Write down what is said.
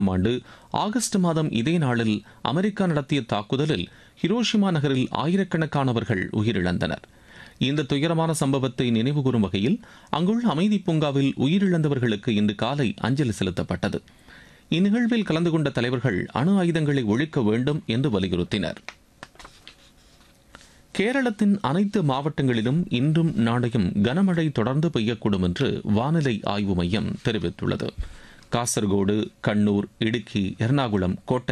ஆண்டு ஆகஸ்ட் மாதம் இதே நாளில் அமெரிக்கா நடத்திய தாக்குதலில் ஹிரோஷிமா நகரில் ஆயிரக்கணக்கானவர்கள் உயிரிழந்தனர் இந்த துயரமான சம்பவத்தை நினைவுகூரும் வகையில் அங்குள்ள அமைதி பூங்காவில் உயிரிழந்தவர்களுக்கு இன்று காலை அஞ்சலி செலுத்தப்பட்டது இந்நிகழ்வில் கலந்து கொண்ட தலைவர்கள் அணு ஆயுதங்களை ஒழிக்க வேண்டும் என்று வலியுறுத்தினர் கேரளத்தின் அனைத்து மாவட்டங்களிலும் இன்றும் நாளையும் கனமழை தொடர்ந்து பெய்யக்கூடும் என்று வானிலை ஆய்வு மையம் தெரிவித்துள்ளது காசர்கோடு கண்ணூர் இடுக்கி எர்ணாகுளம் கோட்டை